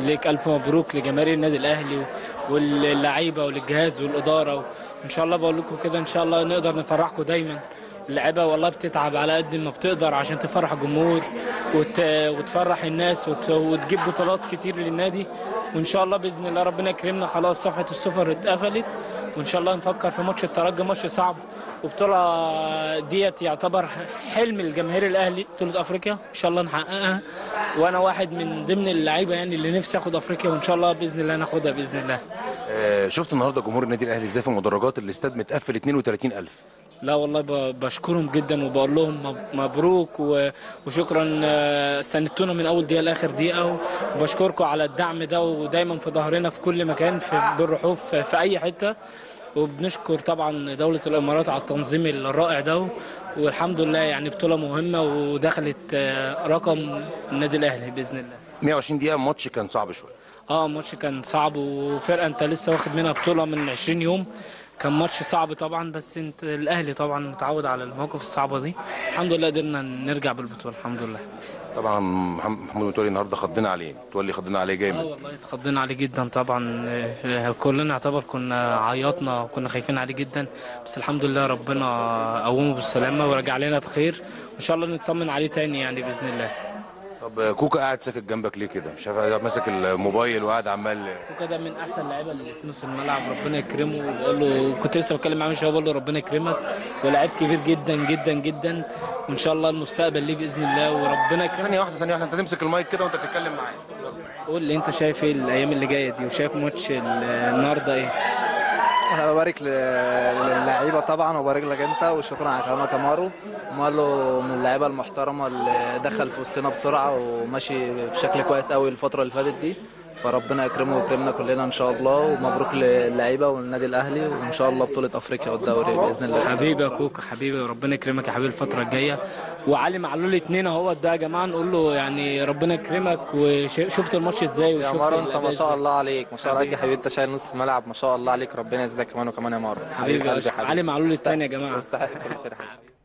ليك الف مبروك لجماهير النادي الاهلي واللعيبه وللجهاز والاداره وان شاء الله بقول لكم كده ان شاء الله نقدر نفرحكم دايما اللعيبه والله بتتعب على قد ما بتقدر عشان تفرح الجمهور وت... وتفرح الناس وت... وتجيب بطولات كتير للنادي وان شاء الله باذن الله ربنا يكرمنا خلاص صفحه السفر اتقفلت وان شاء الله نفكر في ماتش الترجي ماتش صعب وبطوله ديت يعتبر حلم الجماهير الاهلي بطوله افريقيا ان شاء الله نحققها وانا واحد من ضمن اللعيبه يعني اللي نفسي اخد افريقيا وان شاء الله باذن الله ناخدها باذن الله آه، شفت النهارده جمهور النادي الاهلي ازاي في مدرجات الاستاد متقفل 32000 لا والله ب- بشكرهم جدا وبقول لهم مب- مبروك و- وشكرا آه، ساندتونا من اول دقيقه لاخر دقيقه وبشكركم على الدعم ده ودايما في ظهرنا في كل مكان في بالرحوف في في اي حته وبنشكر طبعا دولة الإمارات على التنظيم الرائع ده والحمد لله يعني بطولة مهمة ودخلت آه، رقم النادي الأهلي بإذن الله 120 دقيقه ماتش كان صعب شويه اه الماتش كان صعب وفرقه انت لسه واخد منها بطوله من 20 يوم كان ماتش صعب طبعا بس انت الاهلي طبعا متعود على المواقف الصعبه دي الحمد لله قدرنا نرجع بالبطوله الحمد لله طبعا محم- محمود متولي النهارده خضنا عليه متولي خضنا عليه اه جامد والله اتخضينا عليه جدا طبعا آه، كلنا يعتبر كنا عيطنا وكنا خايفين عليه جدا بس الحمد لله ربنا قومه بالسلامه ورجع لنا بخير وان شاء الله نطمن عليه تاني يعني باذن الله طب آه، كوكا قاعد ساكت جنبك ليه كده مش عارف قاعد ماسك الموبايل وقاعد عمال وكده من احسن اللعيبه اللي في نص الملعب ربنا يكرمه وبقول له كنت لسه بتكلم معاه من شويه بقول له ربنا يكرمك ولاعيب كبير جدا جدا جدا وان شاء الله المستقبل ليه باذن الله وربنا يكرمك ثانيه واحده ثانيه واحده انت تمسك المايك كده وانت بتتكلم معايا قول لي انت شايف ايه الايام اللي جايه دي وشايف ماتش ال- النهارده ايه انا ببارك ل- للعيبه طبعا وبارك لك انت وشكرا على كلامك يا مارو مارو من اللعيبه المحترمه اللي دخل في وسطنا بسرعه وماشي بشكل كويس قوي الفتره اللي فاتت دي فربنا يكرمه ويكرمنا كلنا ان شاء الله ومبروك للعيبه والنادي الاهلي وان شاء الله بطوله افريقيا والدوري باذن الله حبيبي يا كوكا حبيبي وربنا يكرمك يا حبيبي الفتره الجايه وعلي معلول اتنين اهوت ده يا جماعه نقول له يعني ربنا يكرمك وشفت الماتش ازاي يا وشفت مارو انت ما الأداء شاء إزاي. الله عليك ما شاء الله عليك يا حبيبي انت شايل نص الملعب ما شاء الله عليك ربنا يزيدك كمان وكمان يا مارو حبيبي قلبي علي معلول التاني يا جماعه تستحق كل خير يا حبيبي